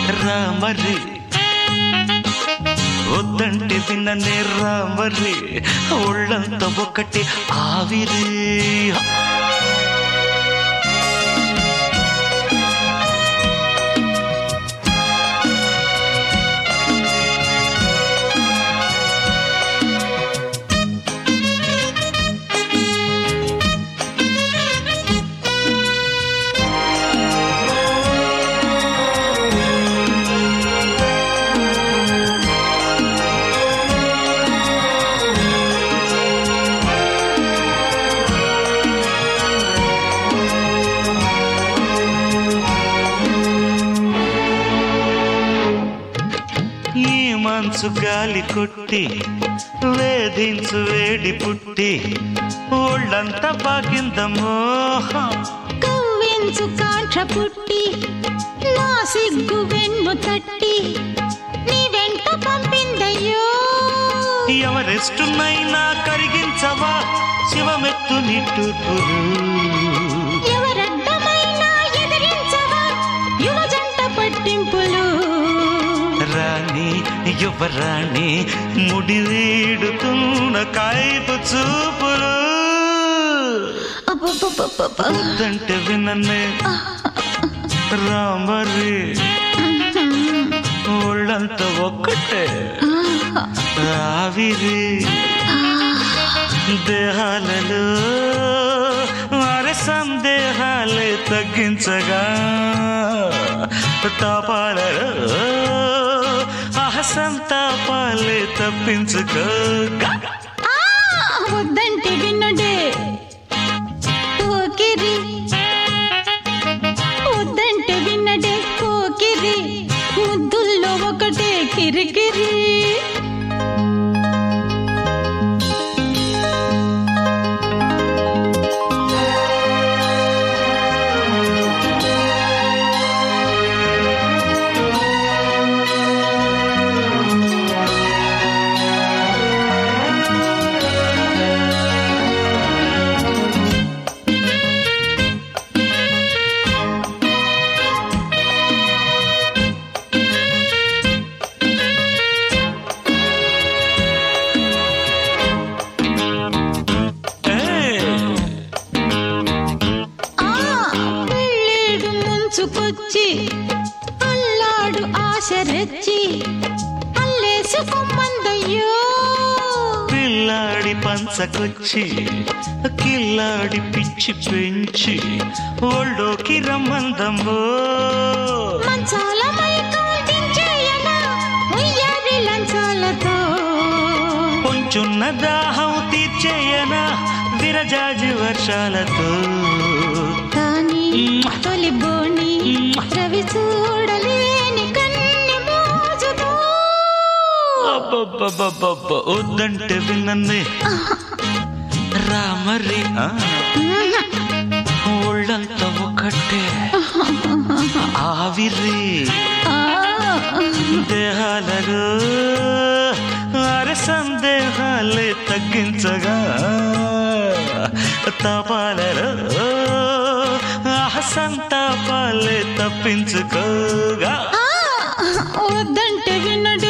రామరి వద్దంటే విననే రామరి ఒళ్ళంతా ఒకటి ఆవిరి ఈ మంచు గాలి కొట్టి వేధించు వేడి పుట్టి ఒళ్ళంతా బాగిందమ్మో కవ్వెంచు కాంట్ర పుట్టి నా సిగ్గు వెన్ను తట్టి నీ వెంట పంపిందయ్యో ఎవరెస్టునైనా కరిగించవా శివమెత్తు నిట్టూర్పులు ఎవరడ్డమైనా ఎదిరించవా యువ జంట పట్టింపులు రాణి యువరాణి ముడి వీడుతున్న కాయపు చూపులు అబ్బబ్బబ్బబ్బబ్బ. వద్దంటే విననే రామరి ఒళ్ళంతా ఒక్కటే ఆవిరి దేహాలలో వారి సందేహాలే తగ్గించగా తాపాలలో అహసంతాపాలే తప్పించుకోగా ఆ, వద్దంటే వినుడే పోకిరి వద్దంటే విన్నడే పోకిరి ముద్దుల్లో ఒకటే కిరికిరి ఆ పెళ్ళేడు ముంచుకొచ్చి అల్లాడు ఆశ రెచ్చి అల్లేసుకోమందయ్యో పిల్లాడి పంచకొచ్చి కిల్లాడి పిచ్చి పెంచి ఒళ్ళోకి రమ్మందమ్మో మంచాల మైకం దించేయనా ఉయ్యారి లంచాలతో కొంచున్న దాహం తీర్చేయనా విరజాజి వర్షాలతో కానీ తొలి బోని రవి చూడలేని కన్ని మోజుతో అబ్బబ్బబ్బబ్బబ్బ, వద్దంటే విన్నంది రామరి ఆ, ఒళ్ళంతా ఒకటే ఆవిరి ఆ, దేహాలలో అరే సందేహాలే తగ్గించగా తపాలలో అహసంతాపాలే తప్పించుకోగా ఆ, వద్దంటే వినడే